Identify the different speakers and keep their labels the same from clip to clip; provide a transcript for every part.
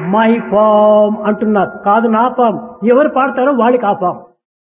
Speaker 1: My farm అంటున్నారు కాదు నా ఫామ్ ఎవరు పాడతారో వాళ్ళకి ఆ form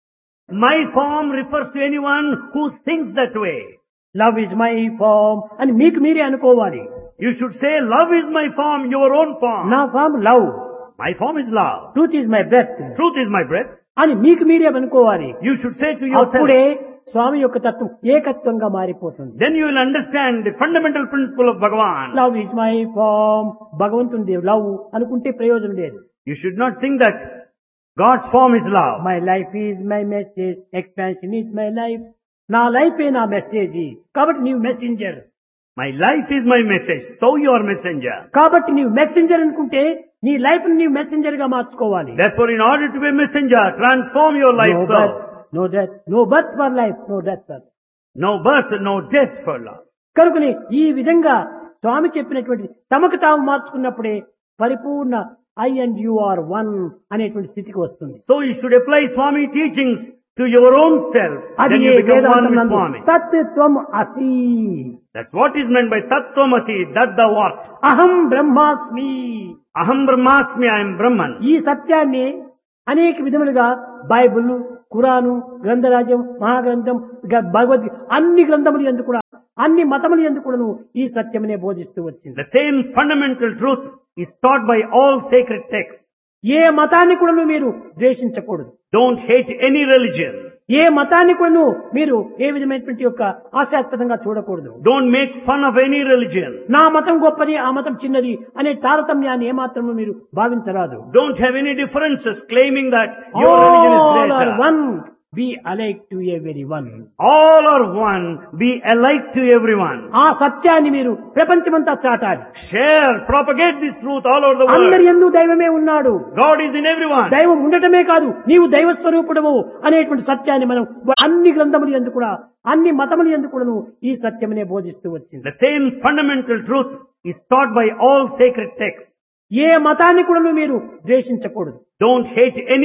Speaker 2: My form refers to anyone who thinks that way.
Speaker 1: Love is my form అని మీకు మీరే అనుకోవాలి
Speaker 2: You should say, love is my form, your own form.
Speaker 1: నా form love
Speaker 2: My form is love.
Speaker 1: Truth is my breath
Speaker 2: Truth is my breath.
Speaker 1: అని మీకు మీరే అనుకోవాలి
Speaker 2: You should say to yourself,
Speaker 1: అప్పుడే స్వామి యొక్క తత్వం ఏకత్వంగా మారిపోతుంది
Speaker 2: then you will understand the fundamental principle of Bhagavan.
Speaker 1: Love is my form భగవంతుని love అనుకుంటే ప్రయోజనం లేదు
Speaker 2: You should not think that God's form is love.
Speaker 1: My life is my message expansion is my life నా లైఫే నా message కాబట్టి నీవు messenger
Speaker 2: My life is my message, so you are messenger.
Speaker 1: కాబట్టి నీవు మెసెంజర్ అనుకుంటే నీ లైఫ్ నీవు మెసెంజర్ గా మార్చుకోవాలి
Speaker 2: Therefore, in order to be a messenger, transform your life
Speaker 1: no
Speaker 2: so.
Speaker 1: Birth no death no birth for life no death for
Speaker 2: No birth, no death for love.
Speaker 1: కనుకని ఈ విధంగా స్వామి చెప్పినటువంటి తమకు తాము మార్చుకున్నప్పుడే పరిపూర్ణ I and you are one అనేటువంటి స్థితికి వస్తుంది
Speaker 2: So you should apply Swami teachings to your own self.
Speaker 1: అది
Speaker 2: Then
Speaker 1: A
Speaker 2: you become one
Speaker 1: వేదాంతం
Speaker 2: with
Speaker 1: నందు
Speaker 2: Swami.
Speaker 1: తత్వం అసి
Speaker 2: That's what is meant by Tattvamasi, that the what?
Speaker 1: అహం బ్రహ్మాస్మి
Speaker 2: Aham Brahmasmi, I am Brahman.
Speaker 1: ఈ సత్యాన్ని అనేక విధములుగా బైబిల్ ఖురాను గ్రంథరాజ్యం మహాగ్రంథం గ- భగవద్గీత అన్ని గ్రంథములు ఎందుకు కూడా అన్ని మతములు ఎందుకు కూడాను ఈ సత్యమనే బోధిస్తూ వచ్చింది
Speaker 2: The same fundamental truth is taught by all sacred texts.
Speaker 1: ఏ మతాన్ని కూడాను మీరు ద్వేషించకూడదు
Speaker 2: Don't hate any religion.
Speaker 1: ఏ మతాన్ని కూడాను మీరు ఏ విధమైనటువంటి యొక్క ఆశాస్పదంగా చూడకూడదు
Speaker 2: Don't make fun of any religion.
Speaker 1: నా మతం గొప్పది ఆ మతం చిన్నది అనే తారతమ్యాన్ని ఏమాత్రము మీరు భావించరాదు
Speaker 2: Don't have any differences claiming that your religion is
Speaker 1: All are
Speaker 2: greater.
Speaker 1: one be alike to every one
Speaker 2: All are one. Be alike to everyone.
Speaker 1: ఆ సత్యాన్ని మీరు ప్రపంచమంతా చాటాలి
Speaker 2: Share, propagate this truth all over the
Speaker 1: అందరి
Speaker 2: world.
Speaker 1: ఎందు దైవమే ఉన్నాడు
Speaker 2: God is in everyone.
Speaker 1: దైవం ఉండటమే కాదు నీవు దైవ స్వరూపుడము అనేటువంటి సత్యాన్ని మనం అన్ని గ్రంథములు ఎందుకు కూడా అన్ని మతములు ఎందుకు కూడాను ఈ సత్యమనే బోధిస్తూ వచ్చింది
Speaker 2: The same fundamental truth is taught by all sacred texts.
Speaker 1: ఏ మతాన్ని కూడాను మీరు ద్వేషించకూడదు
Speaker 2: Don't hate any